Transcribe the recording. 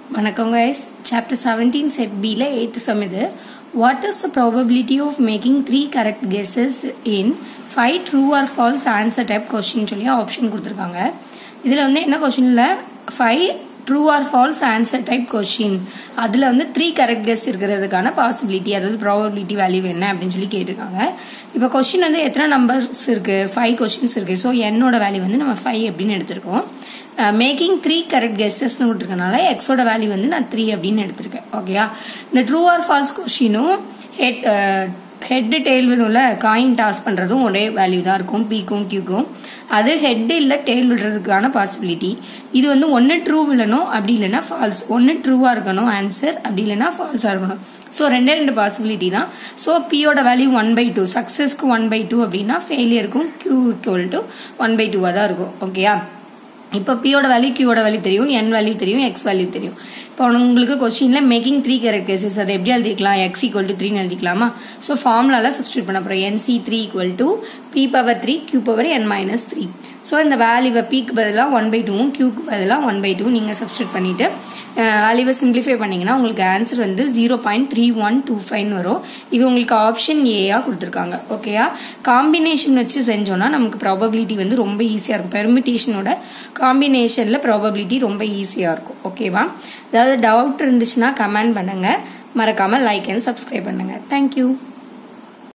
வணக்கம் guys chapter seventeen set பியில் eighth sum இது what is the probability of making three correct guesses in five true or false answer type question சொல்லி option கொடுத்துருக்காங்க இதில் வந்து என்ன கொஸ்டினில் five true or false answer type question அதில் வந்து த்ரீ கரெக்ட் கெஸ் இருக்கிறதுக்கான பாசிபிலிட்டி அதாவது ப்ராபபிலிட்டி வேல்யூ என்ன அப்படின்னு சொல்லி கேட்டிருக்காங்க இப்போ கொஸ்டின் வந்து எத்தனை நம்பர்ஸ் இருக்குது ஃபைவ் கொஸ்டின்ஸ் இருக்குது ஸோ என்னோட வேல்யூ வந்து நம்ம ஃபைவ் அப்படின்னு எடுத்திருக்கோம் மேக்கிங் த்ரீ கரெக்ட் கெஸ்ஸஸ்னு கொடுத்துருக்கனால எக்ஸோட வேல்யூ வந்து நான் த்ரீ அப்படின்னு எடுத்திருக்கேன் ஓகேயா இந்த ட்ரூ ஆர் ஃபால்ஸ் கொஸ்டினும் ஹெட் ஹெட் டெய்ல் விடும்ல காயின் டாஸ் பண்ணுறதும் ஒரே வேல்யூ தான் இருக்கும் பிக்கும் கியூக்கும் அது ஹெட் இல்லை டெய்ல் விடுறதுக்கான பாசிபிலிட்டி இது வந்து ஒன்று ட்ரூ விழணும் அப்படி இல்லைன்னா ஃபால்ஸ் ஒன்று ட்ரூவாக இருக்கணும் ஆன்சர் அப்படி இல்லைன்னா ஃபால்ஸாக இருக்கணும் ஸோ ரெண்டே ரெண்டு பாசிபிலிட்டி தான் ஸோ பியோட வேல்யூ ஒன் பை டூ சக்ஸஸ்க்கு ஒன் பை டூ அப்படின்னா ஃபெயிலியருக்கும் Q equal to one by டூவாக தான் இருக்கும் ஓகேயா இப்போ பியோட வேல்யூ கியூவோட வேல்யூ தெரியும் என் வேல்யூ தெரியும் எக்ஸ் வேல்யூ தெரியும் இப்போ உங்களுக்கு கொஸ்டின்ல மேக்கிங் த்ரீ கரெக்ட் கேசஸ் அதை எப்படி எழுதிக்கலாம் எக்ஸ் ஈக்குவல் டு த்ரீன்னு எழுதிக்கலாமா ஸோ ஃபார்முலால சப்ஸ்டியூட் பண்ண போகிறோம் n C three equal to p power three q power n minus three so இந்த வேல்யூவை பிக்கு பதிலாக ஒன் பை டூவும் கியூக்கு பதிலாக ஒன் பை டூ நீங்கள் சப்ஸ்டியூட் பண்ணிட்டு வேல்யூவை சிம்பிளிஃபை பண்ணீங்கன்னா உங்களுக்கு ஆன்சர் வந்து zero point three one two ஃபைவ்னு வரும் இது உங்களுக்கு ஆப்ஷன் ஏயா கொடுத்துருக்காங்க ஓகேயா காம்பினேஷன் வச்சு செஞ்சோம்னா நமக்கு ப்ராபபிலிட்டி வந்து ரொம்ப ஈஸியாக இருக்கும் பெர்மிட்டேஷனோட காம்பினேஷனில் ப்ராபபிலிட்டி ரொம்ப ஈஸியாக இருக்கும் ஓகேவா ஏதாவது டவுட் இருந்துச்சுன்னா கமெண்ட் பண்ணுங்க மறக்காம லைக் அண்ட் சப்ஸ்கிரைப் பண்ணுங்க தேங்க்யூ